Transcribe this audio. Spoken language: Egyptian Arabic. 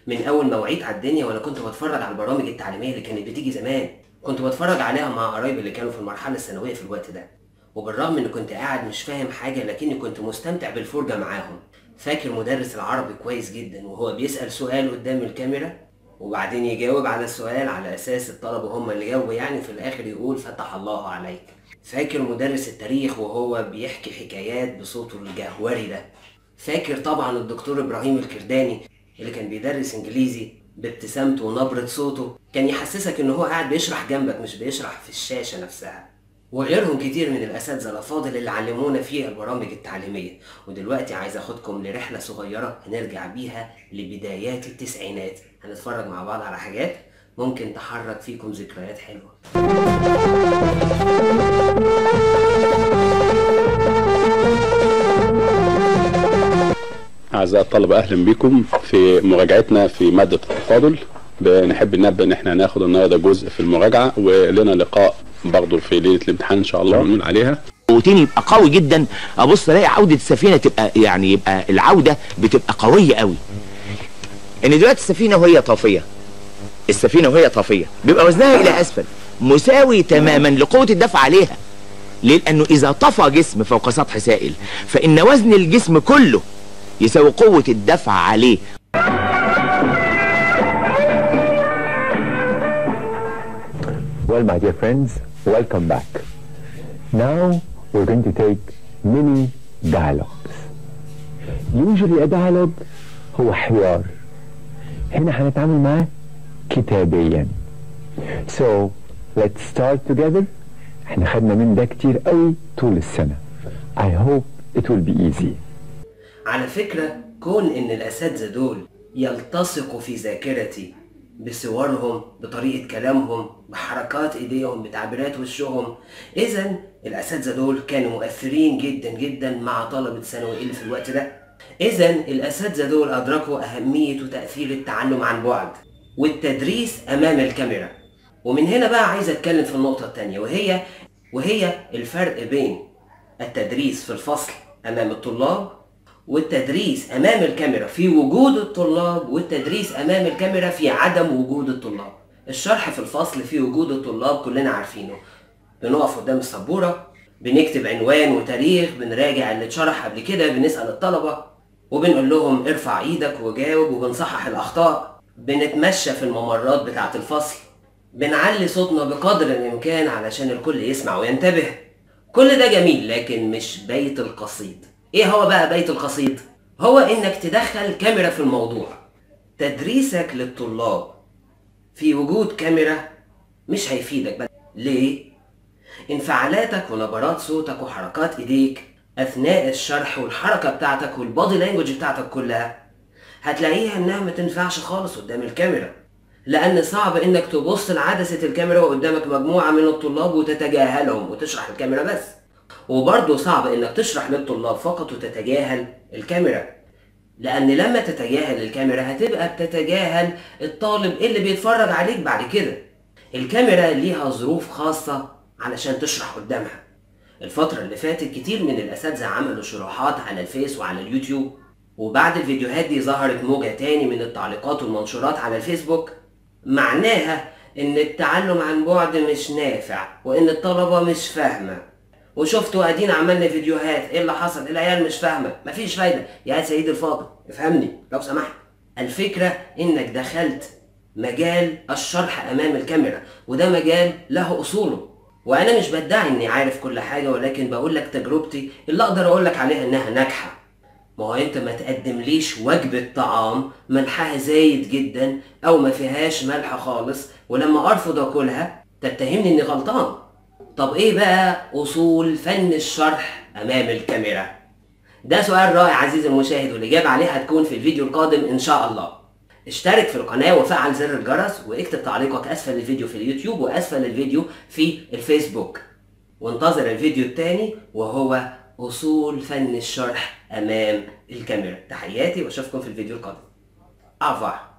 من اول ما وعيت على الدنيا وانا كنت بتفرج على البرامج التعليميه اللي كانت بتيجي زمان كنت بتفرج عليها مع قرايبي اللي كانوا في المرحله الثانويه في الوقت ده وبالرغم اني كنت قاعد مش فاهم حاجه لكني كنت مستمتع بالفرجه معاهم فاكر مدرس العربي كويس جدا وهو بيسال سؤال قدام الكاميرا وبعدين يجاوب على السؤال على اساس الطلبه هم اللي جاوبوا يعني في الاخر يقول فتح الله عليك فاكر مدرس التاريخ وهو بيحكي حكايات بصوته الجهوري ده فاكر طبعا الدكتور ابراهيم الكرداني اللي كان بيدرس انجليزي بابتسامته ونبرة صوته كان يحسسك ان هو قاعد بيشرح جنبك مش بيشرح في الشاشة نفسها وغيرهم كتير من الاساتذه الافاضل اللي علمونا فيها البرامج التعليميه ودلوقتي عايز اخدكم لرحله صغيره هنرجع بيها لبدايات التسعينات هنتفرج مع بعض على حاجات ممكن تحرك فيكم ذكريات حلوه أعزائي الطلبة أهلا بكم في مراجعتنا في مادة التفاضل بنحب ننبه إن إحنا هناخد النهاردة جزء في المراجعة ولنا لقاء برضه في ليلة الامتحان إن شاء الله نقول عليها روتين يبقى قوي جدا ابص الاقي عوده السفينه تبقى يعني يبقى العوده بتبقى قويه قوي ان دلوقتي السفينه وهي طافيه السفينه وهي طافيه بيبقى وزنها الى اسفل مساوي تماما لقوه الدفع عليها ليه لانه اذا طفى جسم فوق سطح سائل فان وزن الجسم كله يساوي قوه الدفع عليه Well, my dear friends, welcome back. Now we're going to take mini dialogues. Usually a dialogue هو حوار. هنا هنتعامل معاه كتابيا. So let's start together. احنا خدنا من ده كتير قوي طول السنة. I hope it will be easy. على فكرة كون إن الأساتذة دول يلتصقوا في ذاكرتي بصورهم بطريقة كلامهم بحركات إيديهم بتعبيرات وشهم إذا الأساتذة دول كانوا مؤثرين جدا جدا مع طلبة ثانوي اللي في الوقت ده إذا الأساتذة دول أدركوا أهمية وتأثير التعلم عن بعد والتدريس أمام الكاميرا ومن هنا بقى عايز أتكلم في النقطة التانية وهي وهي الفرق بين التدريس في الفصل أمام الطلاب والتدريس امام الكاميرا في وجود الطلاب والتدريس امام الكاميرا في عدم وجود الطلاب الشرح في الفصل في وجود الطلاب كلنا عارفينه بنقف قدام السبوره بنكتب عنوان وتاريخ بنراجع اللي اتشرح قبل كده بنسال الطلبه وبنقول لهم ارفع ايدك وجاوب وبنصحح الاخطاء بنتمشى في الممرات بتاعه الفصل بنعلي صوتنا بقدر الامكان علشان الكل يسمع وينتبه كل ده جميل لكن مش بيت القصيد ايه هو بقى بيت القصيد هو انك تدخل كاميرا في الموضوع تدريسك للطلاب في وجود كاميرا مش هيفيدك بقى ليه انفعالاتك ونبرات صوتك وحركات ايديك اثناء الشرح والحركه بتاعتك والبادي لانجوج بتاعتك كلها هتلاقيها انها ما تنفعش خالص قدام الكاميرا لان صعب انك تبص لعدسه الكاميرا وقدامك مجموعه من الطلاب وتتجاهلهم وتشرح الكاميرا بس وبرضه صعب انك تشرح للطلاب فقط وتتجاهل الكاميرا لان لما تتجاهل الكاميرا هتبقى بتتجاهل الطالب اللي بيتفرج عليك بعد كده الكاميرا ليها ظروف خاصة علشان تشرح قدامها الفترة اللي فاتت كتير من الأساتذة عملوا شروحات على الفيس وعلى اليوتيوب وبعد الفيديوهات دي ظهرت موجة تاني من التعليقات والمنشورات على الفيسبوك معناها ان التعلم عن بعد مش نافع وان الطلبة مش فاهمة وشفتوا ادينا عملنا فيديوهات ايه اللي حصل العيال مش فاهمه مفيش فايده يا سيدي الفاضل افهمني لو سمحت الفكره انك دخلت مجال الشرح امام الكاميرا وده مجال له اصوله وانا مش بدعي اني عارف كل حاجه ولكن بقول لك تجربتي اللي اقدر اقول لك عليها انها ناجحه ما هو انت ما تقدمليش وجبه طعام ملحها زايد جدا او ما فيهاش ملح خالص ولما ارفض اكلها تتهمني اني غلطان طب ايه بقى اصول فن الشرح امام الكاميرا ده سؤال رائع عزيزي المشاهد والاجابه عليه هتكون في الفيديو القادم ان شاء الله اشترك في القناه وفعل زر الجرس واكتب تعليقك اسفل الفيديو في اليوتيوب واسفل الفيديو في الفيسبوك وانتظر الفيديو الثاني وهو اصول فن الشرح امام الكاميرا تحياتي واشوفكم في الفيديو القادم افا